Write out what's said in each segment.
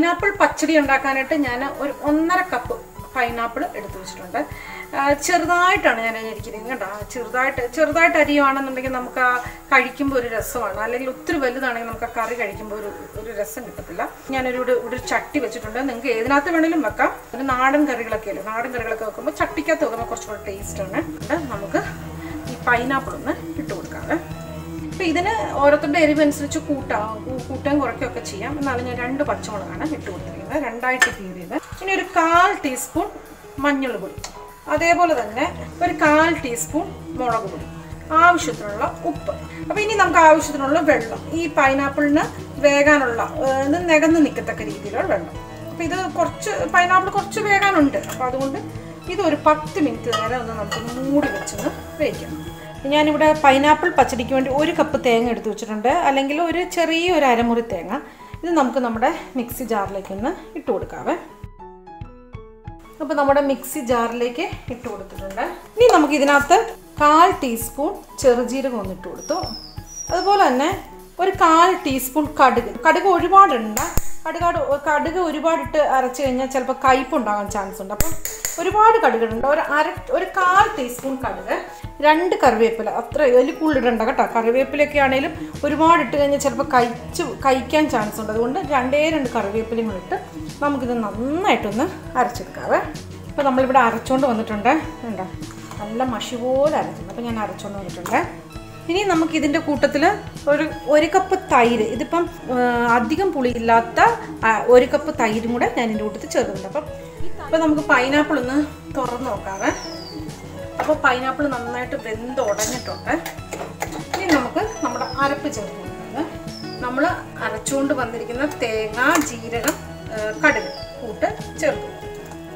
pineapple പച്ചടി ഉണ്ടാക്കാനായിട്ട് ഞാൻ ഒരു ഒന്നര കപ്പ് പൈനാപ്പിൾ എടുത്തു വെച്ചിട്ടുണ്ട് ആ, ചെറുതായിട്ടാണ് ഞാൻ അരിയിരിക്കുന്നത് കേട്ടോ ചെറുതായിട്ട് ചെറുതായിട്ട് അരിയുവാണെന്നുണ്ടെങ്കിൽ നമുക്ക് ആ കഴിക്കുമ്പോൾ ഒരു രസമാണ് അല്ലെങ്കിൽ ഒത്തിരി വലുതാണെങ്കിൽ നമുക്ക് ആ കറി കഴിക്കുമ്പോൾ ഒരു ഒരു രസം കിട്ടത്തില്ല ഞാനൊരു ഇവിടെ ഒരു ചട്ടി വെച്ചിട്ടുണ്ട് നിങ്ങൾക്ക് ഏതിനകത്ത് വേണേലും വെക്കാം ഒരു നാടൻ കറികളൊക്കെ അല്ലേ നാടൻ കറികളൊക്കെ വെക്കുമ്പോൾ ചട്ടിക്കകത്ത് വെക്കുമ്പോൾ കുറച്ചുകൂടെ ടേസ്റ്റാണ് നമുക്ക് ഈ പൈനാപ്പിൾ ഒന്ന് ഇട്ട് കൊടുക്കാവേ അപ്പം ഇതിന് ഓരോരുത്തരുടെ എരിവനുസരിച്ച് കൂട്ടാം കൂ- കൂട്ടാൻ കുറയ്ക്കുകയൊക്കെ ചെയ്യാം എന്നാലും ഞാൻ രണ്ട് പച്ചമുളകാണ് ഇട്ട് കൊടുത്തിരിക്കുന്നത് രണ്ടായിട്ട് കീറിയത് ഇനി ഒരു കാൽ ടീസ്പൂൺ മഞ്ഞൾ പൊടി അതേപോലെ തന്നെ ഒരു കാൽ ടീസ്പൂൺ മുളക് പൊടി ആവശ്യത്തിനുള്ള ഉപ്പ് അപ്പോൾ ഇനി നമുക്ക് ആവശ്യത്തിനുള്ള വെള്ളം ഈ പൈനാപ്പിളിന് വേകാനുള്ള ഏഹ്, ഇത് നികന്ന് നിൽക്കത്തക്ക രീതിയിലുള്ള വെള്ളം അപ്പോൾ ഇത് കുറച്ച് പൈനാപ്പിൾ കുറച്ച് വേകാനുണ്ട് അപ്പോൾ അതുകൊണ്ട് ഇതൊരു പത്ത് മിനിറ്റ് നേരം ഒന്ന് നമുക്ക് മൂടി വെച്ചൊന്ന് വേവിക്കണം ഞാനിവിടെ പൈനാപ്പിൾ പച്ചടിക്ക് വേണ്ടി ഒരു കപ്പ് തേങ്ങ എടുത്ത് വെച്ചിട്ടുണ്ട് അല്ലെങ്കിൽ ഒരു ചെറിയ ഒരു അരമുറി തേങ്ങ ഇത് നമുക്ക് നമ്മുടെ മിക്സി ജാറിലേക്ക് ഒന്ന് ഇട്ട് കൊടുക്കാവേ അപ്പോൾ നമ്മുടെ മിക്സി ജാറിലേക്ക് ഇട്ട് കൊടുത്തിട്ടുണ്ട് ഇനി നമുക്ക് ഇതിനകത്ത് കാൽ ടീസ്പൂൺ ചെറുജീരകം ഒന്ന് ഇട്ട് കൊടുത്തു അതുപോലെ തന്നെ ഒരു കാൽ ടീസ്പൂൺ കടുക് കടുക് ഒരുപാടുണ്ട് കടുകാട് കടുക് ഒരുപാടിട്ട് അരച്ച് കഴിഞ്ഞാൽ ചിലപ്പോൾ കയ്പുണ്ടാകാൻ ചാൻസ് ഉണ്ട് അപ്പം ഒരുപാട് കടുകുണ്ട് ഒരു അര ഒരു കാൽ ടീസ്പൂൺ കടുക് രണ്ട് കറിവേപ്പില അത്ര വലിയ കൂടുതലിടണ്ട കേട്ടോ കറിവേപ്പിലൊക്കെ ആണെങ്കിലും ഒരുപാട് ഇട്ട് കഴിഞ്ഞാൽ ചിലപ്പോൾ കഴിച്ച് കഴിക്കാൻ ചാൻസ് ഉണ്ട് അതുകൊണ്ട് രണ്ടേ രണ്ട് കറിവേപ്പിലയും കൂടെ ഇട്ട് നമുക്കിത് നന്നായിട്ടൊന്ന് അരച്ചെടുക്കാവേ ഇപ്പോൾ നമ്മളിവിടെ അരച്ചുകൊണ്ട് വന്നിട്ടുണ്ട് ഉണ്ടോ നല്ല മഷി പോലെ അരച്ചിട്ടുണ്ട് അപ്പോൾ ഞാൻ അരച്ചുകൊണ്ട് വന്നിട്ടുണ്ട് ഇനി നമുക്ക് ഇതിൻ്റെ കൂട്ടത്തിൽ ഒരു ഒരു കപ്പ് തൈര് ഇതിപ്പം ആ, അധികം പുളിയില്ലാത്ത ആ, ഒരു കപ്പ് തൈരും കൂടെ ഞാൻ ഇതിൻ്റെ കൂട്ടത്തിൽ ചേർക്കുന്നുണ്ട് അപ്പം അപ്പോൾ നമുക്ക് പൈനാപ്പിൾ ഒന്ന് തുറന്ന് നോക്കാവേ അപ്പോൾ പൈനാപ്പിൾ നന്നായിട്ട് വെന്ത് ഉടഞ്ഞിട്ടുണ്ട് ഇനി നമുക്ക് നമ്മുടെ അരപ്പ് ചേർത്ത് കൊടുക്കാം നമ്മൾ അരച്ചുകൊണ്ട് വന്നിരിക്കുന്ന തേങ്ങ ജീരകം ആ, കടുക് കൂട്ട് ചേർത്ത് കൊടുക്കും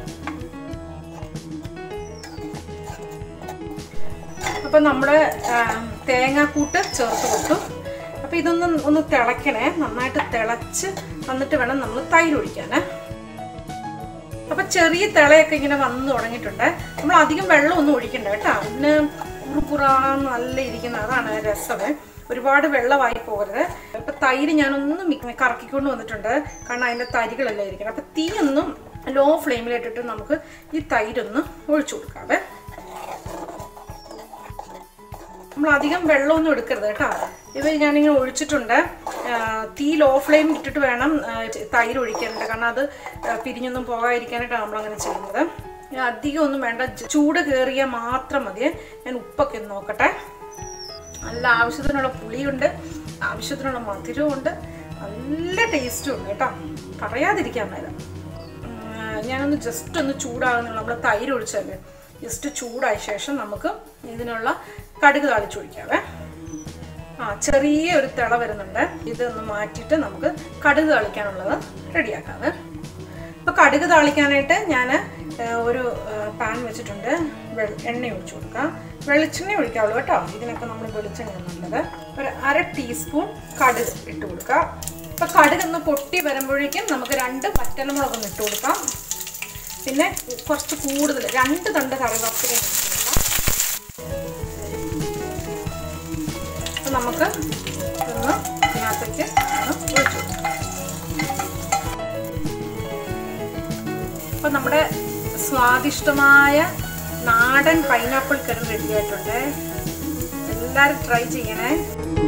അപ്പം നമ്മുടെ തേങ്ങാക്കൂട്ട് ചേർത്ത് കൊടുത്തു അപ്പോൾ ഇതൊന്ന് ഒന്ന് തിളയ്ക്കണേ നന്നായിട്ട് തിളച്ച് വന്നിട്ട് വേണം നമ്മൾ തൈര് ഒഴിക്കാനേ അപ്പൊ ചെറിയ തിളയൊക്കെ ഇങ്ങനെ വന്ന് തുടങ്ങിയിട്ടുണ്ട് നമ്മൾ അധികം വെള്ളമൊന്നും ഒഴിക്കണ്ട കേട്ടോ ഇതിന് കുറുകുറാന്ന് നല്ല ഇരിക്കുന്ന അതാണ് രസം ഒരുപാട് വെള്ളമായി പോകരുത് ഇപ്പൊ തൈര് ഞാനൊന്ന് മി- കറക്കിക്കൊണ്ട് വന്നിട്ടുണ്ട് കാരണം അതിന്റെ തരികളെല്ലാം ഇരിക്കണം അപ്പൊ തീ ഒന്നും ലോ ഫ്ലെയിമിലിട്ടിട്ട് നമുക്ക് ഈ തൈരൊന്ന് ഒഴിച്ചു കൊടുക്കാവേ നമ്മൾ അധികം വെള്ളമൊന്നും എടുക്കരുത് കേട്ടോ ഇത് ഞാനിങ്ങനെ ഒഴിച്ചിട്ടുണ്ട് ആ, തീ ലോ ഫ്ലെയിം ഇട്ടിട്ട് വേണം ആ, ച- തൈര് ഒഴിക്കാനുണ്ട് കാരണം അത് ആ, പിരിഞ്ഞൊന്നും പോകാതിരിക്കാനായിട്ടാണ് നമ്മളങ്ങനെ ചെയ്യുന്നത് ഞാൻ അധികം ഒന്നും വേണ്ട ജ- ചൂട് കയറിയാൽ മാത്രം മതി ഞാൻ ഉപ്പൊക്കെ ഒന്ന് നോക്കട്ടെ നല്ല ആവശ്യത്തിനുള്ള പുളിയുണ്ട് ആവശ്യത്തിനുള്ള മധുരമുണ്ട് നല്ല ടേസ്റ്റും ഉണ്ട് കേട്ടോ പറയാതിരിക്കാൻ മേല ഉം, ഞാനൊന്ന് ജസ്റ്റ് ഒന്ന് ചൂടാകുന്നുള്ളൂ നമ്മൾ തൈര് ഒഴിച്ചല്ലേ ജസ്റ്റ് ചൂടായ ശേഷം നമുക്ക് ഇതിനുള്ള കടുക് താളിച്ചൊഴിക്കാവേ ആ ചെറിയ ഒരു തിള വരുന്നുണ്ട് ഇതൊന്ന് മാറ്റിയിട്ട് നമുക്ക് കടുക് താളിക്കാനുള്ളത് റെഡിയാക്കാവേ അപ്പോൾ കടുക് താളിക്കാനായിട്ട് ഞാൻ ഒരു പാൻ വെച്ചിട്ടുണ്ട് വെ- എണ്ണ ഒഴിച്ചു കൊടുക്കാം വെളിച്ചെണ്ണ ഒഴിക്കാവുള്ളൂ കേട്ടോ ഇതിനൊക്കെ നമ്മൾ വെളിച്ചെണ്ണ നല്ലത് ഒരു അര ടീസ്പൂൺ കടുക് ഇട്ട് കൊടുക്കാം അപ്പോൾ കടുക് ഒന്ന് പൊട്ടി വരുമ്പോഴേക്കും നമുക്ക് രണ്ട് വറ്റൽമുളകൊന്ന് ഇട്ട് കൊടുക്കാം പിന്നെ കുറച്ച് കൂടുതൽ രണ്ട് തണ്ട് കറിവേപ്പില ഇട്ട് കൊടുക്കാം അപ്പോൾ നമുക്ക് ഒന്ന് ഇതിനകത്തേക്ക് ഒന്ന് ഒഴിച്ചു കൊടുക്കാം അപ്പം നമ്മുടെ സ്വാദിഷ്ടമായ നാടൻ പൈനാപ്പിൾ കറി റെഡി ആയിട്ടുണ്ട് എല്ലാവരും ട്രൈ ചെയ്യണേ